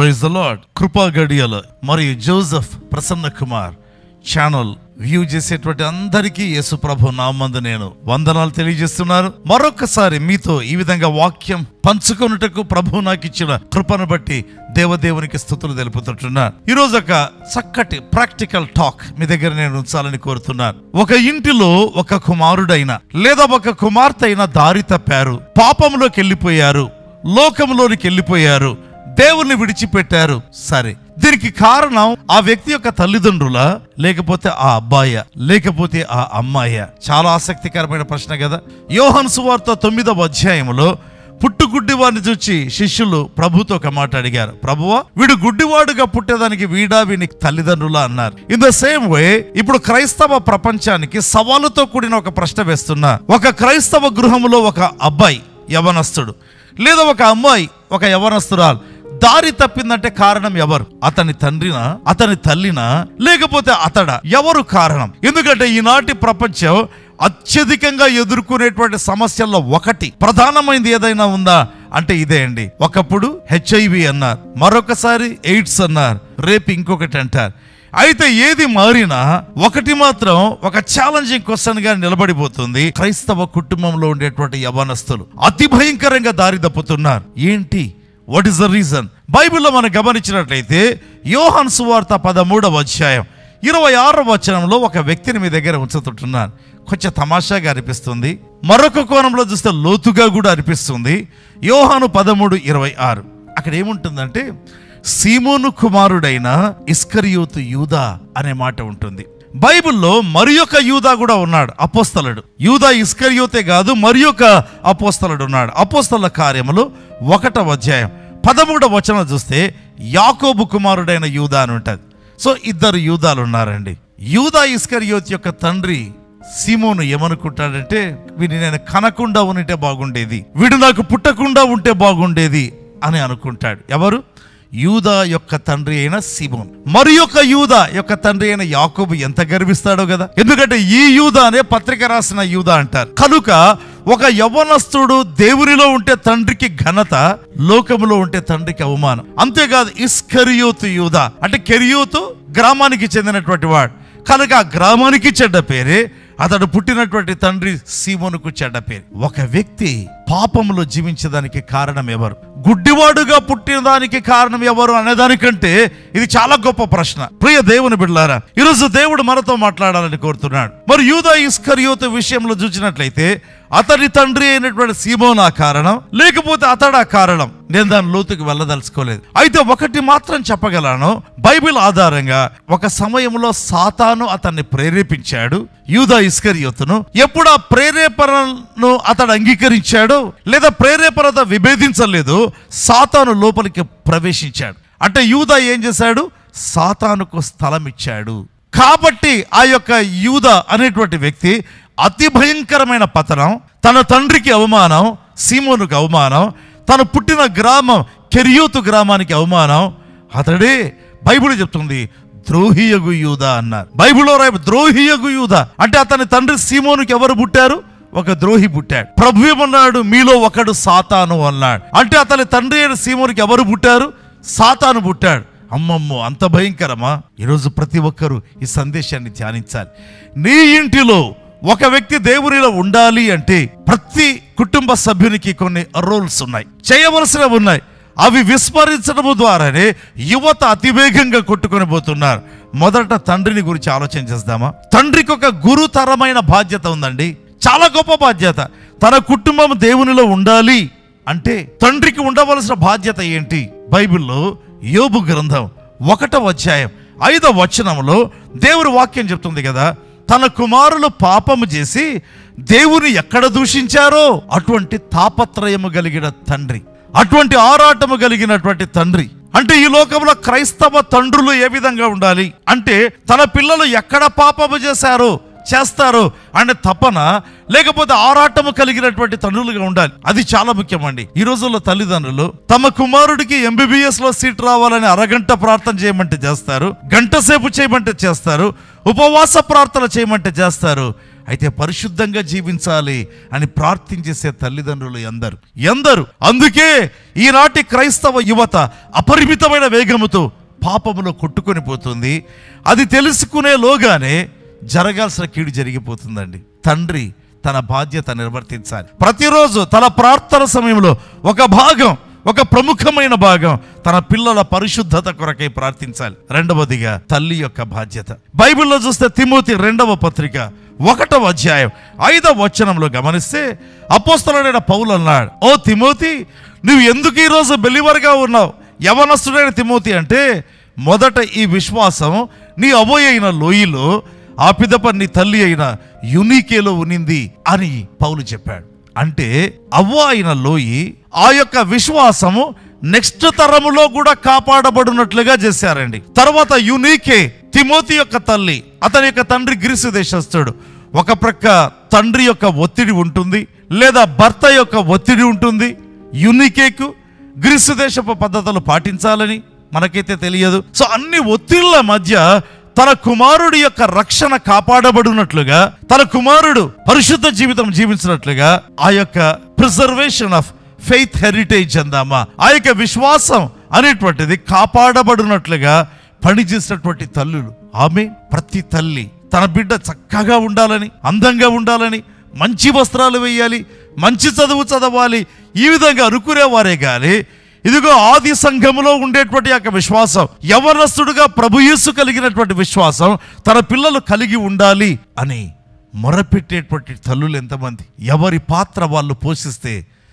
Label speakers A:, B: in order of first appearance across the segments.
A: praise the lord కృపా గడియల మరియు జోసెఫ్ ప్రసన్న కుమార్ ఛానల్ వ్యూ చేసేటువంటి అందరికీ యేసు ప్రభు నామందు నేను వందనాలు తెలియజేస్తున్నాను మరొకసారి మీతో ఈ విధంగా వాక్యం పంచుకొనుటకు ప్రభు నాకు ఇచ్చిన కృపను బట్టి దేవదేవునికి స్థుతులు తెలుపుతుంటున్నాను ఈ రోజు ఒక చక్కటి ప్రాక్టికల్ టాక్ మీ దగ్గర నేను ఉంచాలని కోరుతున్నాను ఒక ఇంటిలో ఒక కుమారుడైన లేదా ఒక కుమార్తె అయిన దారి తప్పారు పాపంలోకి వెళ్ళిపోయారు లోకంలోనికి వెళ్ళిపోయారు దేవుణ్ణి విడిచిపెట్టారు సరే దీనికి కారణం ఆ వ్యక్తి యొక్క తల్లిదండ్రుల లేకపోతే ఆ అబ్బాయ లేకపోతే ఆ అమ్మాయ చాలా ఆసక్తికరమైన ప్రశ్న కదా యోహన్ సువార్త తొమ్మిదవ అధ్యాయంలో పుట్టు గుడ్డివాడిని చూచి శిష్యులు ప్రభుతో ఒక మాట అడిగారు ప్రభువా వీడు గుడ్డివాడుగా పుట్టేదానికి వీడా వీని తల్లిదండ్రులా అన్నారు ఇన్ ద సేమ్ వే ఇప్పుడు క్రైస్తవ ప్రపంచానికి సవాలుతో కూడిన ఒక ప్రశ్న వేస్తున్నా ఒక క్రైస్తవ గృహములో ఒక అబ్బాయి యవనస్తుడు లేదా ఒక అమ్మాయి ఒక యవనస్తురాలు దారి తప్పిందంటే కారణం ఎవరు అతని తండ్రినా అతని తల్లినా లేకపోతే అతడ ఎవరు కారణం ఎందుకంటే ఈనాటి ప్రపంచం అత్యధికంగా ఎదుర్కొనేటువంటి సమస్యల్లో ఒకటి ప్రధానమైనది ఏదైనా ఉందా అంటే ఇదే అండి ఒకప్పుడు హెచ్ఐవి అన్నారు మరొకసారి ఎయిడ్స్ అన్నారు రేపు ఇంకొకటి అంటారు అయితే ఏది మారినా ఒకటి మాత్రం ఒక ఛాలెంజింగ్ క్వశ్చన్ గా నిలబడిపోతుంది క్రైస్తవ కుటుంబంలో ఉండేటువంటి యవనస్తులు అతి భయంకరంగా దారి తప్పుతున్నారు ఏంటి వాట్ ఇస్ ద రీజన్ బైబిల్లో మనం గమనించినట్లయితే యోహాన్ సువార్త పదమూడవ అధ్యాయం ఇరవై ఆరవ వచనంలో ఒక వ్యక్తిని మీ దగ్గర ఉంచుతుంటున్నాను కొంచెం తమాషాగా అనిపిస్తుంది మరొక కోణంలో చూస్తే లోతుగా కూడా అనిపిస్తుంది యోహాను పదమూడు ఇరవై ఆరు అక్కడ ఏముంటుందంటే సీమోను కుమారుడైన ఇస్కరియోతు యూదా అనే మాట ఉంటుంది బైబిల్లో మరి ఒక యూదా కూడా ఉన్నాడు అపోస్తలుడు యూదా ఇస్కరియోతే కాదు మరి ఒక అపోస్తలుడు ఉన్నాడు అపోస్తల కార్యములు ఒకటవ అధ్యాయం పదమూడవ వచనం చూస్తే యాకోబు కుమారుడైన యూదా అని ఉంటుంది సో ఇద్దరు యూదాలు ఉన్నారండి యూదా ఇస్కరియోత్ యొక్క తండ్రి సీమోను ఏమనుకుంటాడంటే వీడిని నేను కనకుండా ఉంటే బాగుండేది వీడు నాకు పుట్టకుండా ఉంటే బాగుండేది అని అనుకుంటాడు ఎవరు యూదా యొక్క తండ్రి అయిన సిమోన్ మరి యొక్క యూదా యొక్క తండ్రి అయిన యాకోబు ఎంత గర్విస్తాడో కదా ఎందుకంటే ఈ యూదా అనే పత్రిక రాసిన యూదా అంటారు కనుక ఒక యవనస్తుడు దేవునిలో ఉంటే తండ్రికి ఘనత లోకములో ఉంటే తండ్రికి అవమానం అంతేకాదు ఇస్కరియోతు యూదా అంటే కెరియోతు గ్రామానికి చెందినటువంటి వాడు కనుక ఆ గ్రామానికి చెడ్డ పేరే అతడు పుట్టినటువంటి తండ్రి సీమోనుకు చెడ్డ పేరు ఒక వ్యక్తి పాపములో జీవించడానికి కారణం ఎవరు గుడ్డివాడుగా పుట్టిన దానికి కారణం ఎవరు అనేదానికంటే ఇది చాలా గొప్ప ప్రశ్న ప్రియ దేవుని బిడ్డారా ఈరోజు దేవుడు మనతో మాట్లాడాలని కోరుతున్నాడు మరి యూదా ఇస్కరియోత విషయంలో చూసినట్లయితే అతడి తండ్రి అయినటువంటి సీమోనా కారణం లేకపోతే అతడా కారణం నేను దాని లోతుకి వెళ్ళదలుచుకోలేదు అయితే ఒకటి మాత్రం చెప్పగలను బైబిల్ ఆధారంగా ఒక సమయంలో సాతాను అతన్ని ప్రేరేపించాడు యూదా ఇస్కరియోతును ఎప్పుడు ఆ ప్రేరేపణను అతడు అంగీకరించాడు లేదా ప్రేరేపణత విభేదించలేదు సాతాను లోపలికి ప్రవేశించాడు అంటే యూదా ఏం చేశాడు సాతానుకు స్థలం ఇచ్చాడు కాబట్టి ఆ యొక్క యూద అనేటువంటి వ్యక్తి అతి భయంకరమైన పతనం తన తండ్రికి అవమానం సీమోనుకు అవమానం తను పుట్టిన గ్రామం కెరియోతు గ్రామానికి అవమానం అతడే బైబిల్ చెప్తుంది ద్రోహియగు యూద అన్నారు బైబిల్లో రాయ ద్రోహియగు యూద అంటే అతని తండ్రి సీమోనుకి ఎవరు పుట్టారు ఒక ద్రోహి పుట్టాడు ప్రభు ఏమన్నాడు మీలో ఒకడు సాతాను అన్నాడు అంటే అతని తండ్రి అయిన సీమోనికి ఎవరు పుట్టారు సాతాను పుట్టాడు అమ్మమ్మో అంత భయంకరమా ఈరోజు ప్రతి ఒక్కరూ ఈ సందేశాన్ని ధ్యానించాలి నీ ఇంటిలో ఒక వ్యక్తి దేవునిలో ఉండాలి అంటే ప్రతి కుటుంబ సభ్యునికి కొన్ని రోల్స్ ఉన్నాయి చేయవలసినవి ఉన్నాయి అవి విస్మరించడం ద్వారానే యువత అతివేగంగా కొట్టుకొని పోతున్నారు మొదట తండ్రిని గురించి ఆలోచన చేద్దామా తండ్రికి ఒక గురుతరమైన బాధ్యత ఉందండి చాలా గొప్ప బాధ్యత తన కుటుంబం దేవునిలో ఉండాలి అంటే తండ్రికి ఉండవలసిన బాధ్యత ఏంటి బైబిల్లో యోబు గ్రంథం ఒకటవ అధ్యాయం ఐదవ వచనంలో దేవుని వాక్యం చెప్తుంది కదా తన కుమారులు పాపము చేసి దేవుని ఎక్కడ దూషించారో అటువంటి తాపత్రయము కలిగిన తండ్రి అటువంటి ఆరాటము కలిగినటువంటి తండ్రి అంటే ఈ లోకంలో క్రైస్తవ తండ్రులు ఏ విధంగా ఉండాలి అంటే తన పిల్లలు ఎక్కడ పాపము చేశారో చేస్తారు అనే తపన లేకపోతే ఆరాటము కలిగినటువంటి తండ్రులుగా ఉండాలి అది చాలా ముఖ్యమండి ఈ రోజుల్లో తల్లిదండ్రులు తమ కుమారుడికి ఎంబీబీఎస్ లో సీట్ రావాలని అరగంట ప్రార్థన చేయమంటే చేస్తారు గంట సేపు చేయమంటే చేస్తారు ఉపవాస ప్రార్థన చేయమంటే చేస్తారు అయితే పరిశుద్ధంగా జీవించాలి అని ప్రార్థించేసే తల్లిదండ్రులు ఎందరు ఎందరు అందుకే ఈనాటి క్రైస్తవ యువత అపరిమితమైన వేగముతో పాపములో కొట్టుకొని పోతుంది అది తెలుసుకునే లోగానే జరగాల్సిన కీడు జరిగిపోతుందండి తండ్రి తన బాధ్యత నిర్వర్తించాలి ప్రతిరోజు తన ప్రార్థన సమయంలో ఒక భాగం ఒక ప్రముఖమైన భాగం తన పిల్లల పరిశుద్ధత కొరకై ప్రార్థించాలి రెండవదిగా తల్లి యొక్క బాధ్యత బైబిల్లో చూస్తే తిమోతి రెండవ పత్రిక ఒకటవ అధ్యాయం ఐదవ వచనంలో గమనిస్తే అపోస్తలుడైన పౌలు అన్నాడు ఓ తిమోతి నువ్వు ఎందుకు ఈరోజు బెలివర్గా ఉన్నావు యవనస్తుడైన తిమోతి అంటే మొదట ఈ విశ్వాసం నీ అబోయ్ అయిన లోయలో ఆ పిదప నీ తల్లి అయిన యునికేలో ఉనింది అని పౌలు చెప్పాడు అంటే అవ్వ అయిన లోయి ఆ యొక్క విశ్వాసము నెక్స్ట్ తరములో కూడా కాపాడబడినట్లుగా చేశారండి తర్వాత యునీకే తిమోతి యొక్క తల్లి అతని యొక్క తండ్రి గ్రీసు దేశస్థుడు ఒక ప్రక్క తండ్రి యొక్క ఒత్తిడి ఉంటుంది లేదా భర్త యొక్క ఒత్తిడి ఉంటుంది యునికేకు గ్రీసు దేశపు పద్ధతులు పాటించాలని మనకైతే తెలియదు సో అన్ని ఒత్తిళ్ల మధ్య తన కుమారుడి యొక్క రక్షణ కాపాడబడినట్లుగా తన కుమారుడు పరిశుద్ధ జీవితం జీవించినట్లుగా ఆ యొక్క ప్రిజర్వేషన్ ఆఫ్ ఫెయిత్ హెరిటేజ్ అందామా ఆ యొక్క విశ్వాసం అనేటువంటిది కాపాడబడినట్లుగా పనిచేసినటువంటి తల్లులు ఆమె ప్రతి తల్లి తన బిడ్డ చక్కగా ఉండాలని అందంగా ఉండాలని మంచి వస్త్రాలు వేయాలి మంచి చదువు చదవాలి ఈ విధంగా అనుకునేవారే కానీ ఇదిగో ఆది సంఘములో ఉండేటువంటి యొక్క విశ్వాసం యవనస్తుడుగా ప్రభుయేసు కలిగినటువంటి విశ్వాసం తన పిల్లలు కలిగి ఉండాలి అని మొరపెట్టేటువంటి తల్లులు ఎంతమంది ఎవరి పాత్ర వాళ్ళు పోషిస్తే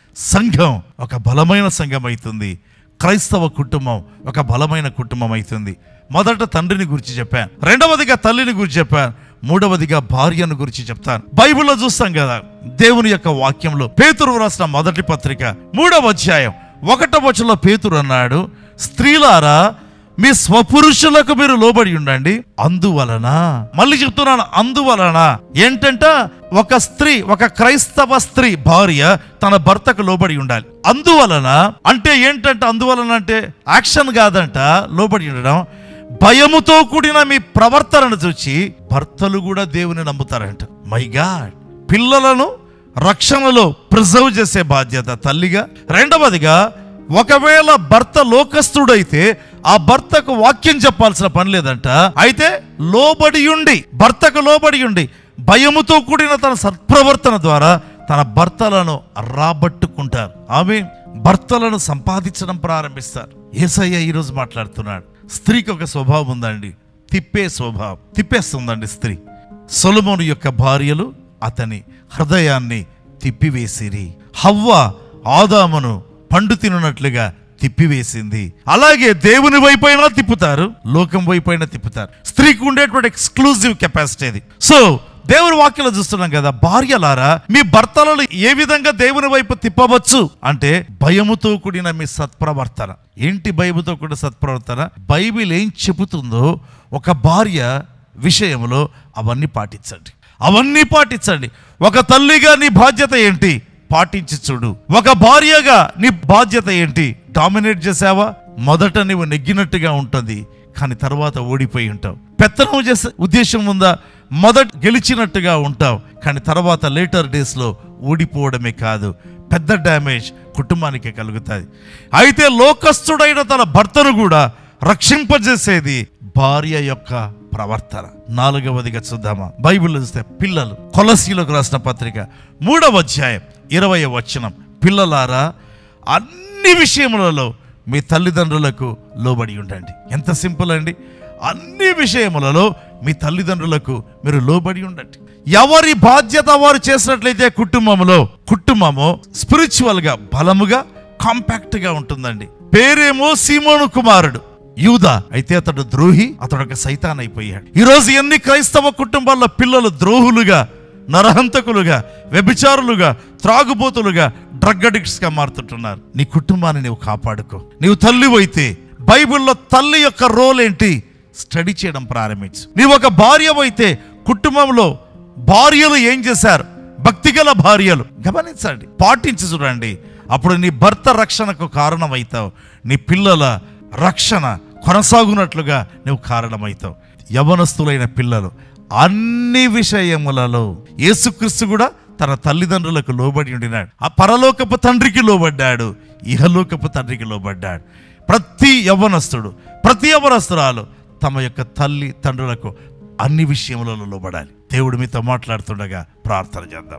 A: సంఘం ఒక బలమైన సంఘం అవుతుంది క్రైస్తవ కుటుంబం ఒక బలమైన కుటుంబం అవుతుంది మొదట తండ్రిని గురించి చెప్పాను రెండవదిగా తల్లిని గురించి చెప్పాను మూడవదిగా భార్యను గురించి చెప్తాను బైబిల్లో చూస్తాం కదా దేవుని యొక్క వాక్యంలో పేతురు రాసిన మొదటి పత్రిక మూడవ అధ్యాయం ఒకటవ వచనంలో పేతురు అన్నాడు స్త్రీలారా మీ స్వపురుషులకు మీరు లోబడి ఉండండి అందువలన మళ్ళీ చెప్తున్నాను అందువలన ఏంటంట ఒక స్త్రీ ఒక క్రైస్తవ స్త్రీ భార్య తన భర్తకు లోబడి ఉండాలి అందువలన అంటే ఏంటంటే అందువలన అంటే యాక్షన్ కాదంట లోబడి ఉండడం భయముతో కూడిన మీ ప్రవర్తనను చూచి భర్తలు కూడా దేవుని నమ్ముతారంట మై గాడ్ పిల్లలను రక్షణలో ప్రిజర్వ్ చేసే బాధ్యత తల్లిగా రెండవదిగా ఒకవేళ భర్త లోకస్తుడైతే ఆ భర్తకు వాక్యం చెప్పాల్సిన పని లేదంట అయితే లోబడి ఉండి భర్తకు లోబడి ఉండి భయముతో కూడిన తన సత్ప్రవర్తన ద్వారా తన భర్తలను రాబట్టుకుంటారు ఆమె భర్తలను సంపాదించడం ప్రారంభిస్తారు ఏసయ్య ఈరోజు మాట్లాడుతున్నాడు స్త్రీకి ఒక స్వభావం ఉందండి తిప్పే స్వభావం తిప్పేస్తుందండి స్త్రీ సొలమోను యొక్క భార్యలు అతని హృదయాన్ని తిప్పివేసిరి హవ్వ ఆదామును పండు తినున్నట్లుగా తిప్పివేసింది అలాగే దేవుని వైపైనా తిప్పుతారు లోకం వైపైనా తిప్పుతారు స్త్రీకి ఉండేటువంటి ఎక్స్క్లూజివ్ కెపాసిటీ అది సో దేవుని వాక్యలో చూస్తున్నాం కదా భార్యలారా మీ భర్తలను ఏ విధంగా దేవుని వైపు తిప్పవచ్చు అంటే భయముతో కూడిన మీ సత్ప్రవర్తన ఏంటి భయముతో కూడిన సత్ప్రవర్తన బైబిల్ ఏం చెబుతుందో ఒక భార్య విషయంలో అవన్నీ పాటించండి అవన్నీ పాటించండి ఒక తల్లిగా నీ బాధ్యత ఏంటి పాటించి చూడు ఒక భార్యగా నీ బాధ్యత ఏంటి డామినేట్ చేసావా మొదట నువ్వు నెగ్గినట్టుగా ఉంటుంది కానీ తర్వాత ఓడిపోయి ఉంటావు పెత్తనం చేసే ఉద్దేశం ఉందా మొదట గెలిచినట్టుగా ఉంటావు కానీ తర్వాత లేటర్ డేస్లో ఓడిపోవడమే కాదు పెద్ద డ్యామేజ్ కుటుంబానికి కలుగుతుంది అయితే లోకస్తుడైన తన భర్తను కూడా రక్షింపజేసేది భార్య యొక్క ప్రవర్తన నాలుగవదిగా చూద్దామా బైబిల్ చూస్తే పిల్లలు కొలసీలకు రాసిన పత్రిక మూడవ అధ్యాయం ఇరవై వచనం పిల్లలారా అన్ని విషయములలో మీ తల్లిదండ్రులకు లోబడి ఉండండి ఎంత సింపుల్ అండి అన్ని విషయములలో మీ తల్లిదండ్రులకు మీరు లోబడి ఉండండి ఎవరి బాధ్యత వారు చేసినట్లయితే కుటుంబంలో కుటుంబము స్పిరిచువల్ గా బలముగా కాంపాక్ట్ గా ఉంటుందండి పేరేమో సీమోను కుమారుడు యూదా అయితే అతడు ద్రోహి అతడు ఒక సైతాన్ అయిపోయాడు ఈ రోజు ఎన్ని క్రైస్తవ కుటుంబాల్లో పిల్లలు ద్రోహులుగా నరహంతకులుగా వ్యభిచారులుగా త్రాగుబోతులుగా డ్రగ్ అడిక్ట్స్ గా మారుతుంటున్నారు నీ కుటుంబాన్ని నీవు కాపాడుకో నీవు తల్లి అయితే బైబిల్లో తల్లి యొక్క రోల్ ఏంటి స్టడీ చేయడం ప్రారంభించు నీవు ఒక భార్య అయితే కుటుంబంలో భార్యలు ఏం చేశారు భక్తిగల భార్యలు గమనించండి పాటించి చూడండి అప్పుడు నీ భర్త రక్షణకు కారణమవుతావు నీ పిల్లల రక్షణ కొనసాగునట్లుగా నువ్వు కారణమవుతావు యవనస్తులైన పిల్లలు అన్ని విషయములలో యేసుక్రీస్తు కూడా తన తల్లిదండ్రులకు లోబడి ఉండినాడు ఆ పరలోకపు తండ్రికి లోబడ్డాడు ఇహలోకపు తండ్రికి లోబడ్డాడు ప్రతి యవనస్తుడు ప్రతి యవనస్తురాలు తమ యొక్క తల్లి తండ్రులకు అన్ని విషయములలో లోబడాలి దేవుడు మీతో మాట్లాడుతుండగా ప్రార్థన చేద్దాం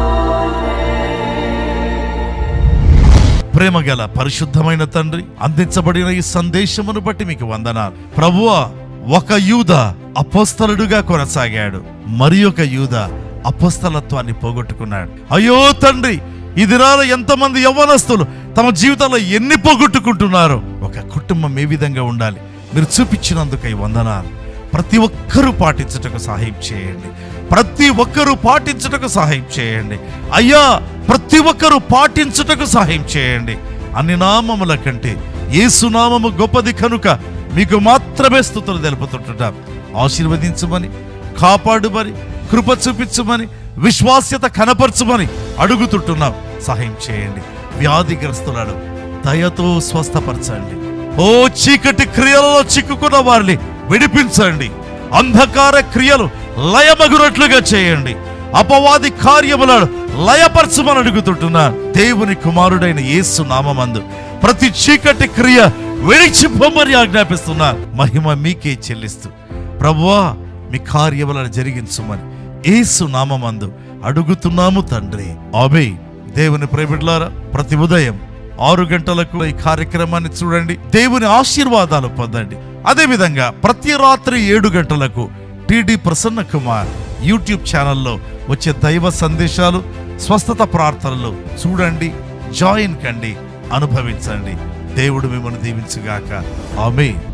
A: ప్రేమ గల పరిశుద్ధమైన తండ్రి అందించబడిన ఈ సందేశమును బట్టి మీకు వందనాలు ప్రభువా ఒక యూద అపోస్తలుడుగా కొనసాగాడు మరి ఒక యూద అపోస్తలత్వాన్ని పోగొట్టుకున్నాడు అయ్యో తండ్రి ఈ దినాల ఎంతమంది యవ్వనస్తులు తమ జీవితంలో ఎన్ని పోగొట్టుకుంటున్నారో ఒక కుటుంబం ఏ విధంగా ఉండాలి మీరు చూపించినందుకై వందనాలు ప్రతి ఒక్కరూ పాటించుటకు సహాయం చేయండి ప్రతి ఒక్కరూ పాటించుటకు సహాయం చేయండి అయ్యా ప్రతి ఒక్కరూ పాటించుటకు సహాయం చేయండి అన్ని నామముల కంటే ఏసునామము గొప్పది కనుక మీకు మాత్రమే స్థుతులు తెలుపుతుంటున్నాం ఆశీర్వదించమని కాపాడుమని కృప చూపించమని విశ్వాస్యత కనపరచమని అడుగుతుంటున్నాం సహాయం చేయండి వ్యాధిగ్రస్తులను దయతో స్వస్థపరచండి ఓ చీకటి క్రియలలో చిక్కుకున్న వారిని విడిపించండి అంధకార క్రియలు లయమగునట్లుగా చేయండి అపవాది కార్యములను లయపరచమని అడుగుతుంటున్నాను దేవుని కుమారుడైన యేసు నామమందు ప్రతి చీకటి క్రియ విడిచిపోమని ఆజ్ఞాపిస్తున్నాను మహిమ మీకే చెల్లిస్తూ ప్రభువా మీ కార్యములను జరిగించుమని యేసు నామమందు అడుగుతున్నాము తండ్రి ఆమె దేవుని ప్రేమిట్లారా ప్రతి ఉదయం ఆరు గంటలకు ఈ కార్యక్రమాన్ని చూడండి దేవుని ఆశీర్వాదాలు పొందండి అదేవిధంగా ప్రతి రాత్రి ఏడు గంటలకు టిడి ప్రసన్న కుమార్ యూట్యూబ్ ఛానల్లో వచ్చే దైవ సందేశాలు స్వస్థత ప్రార్థనలు చూడండి జాయిన్ కండి అనుభవించండి దేవుడు మిమ్మల్ని దీవించుగాక ఆమె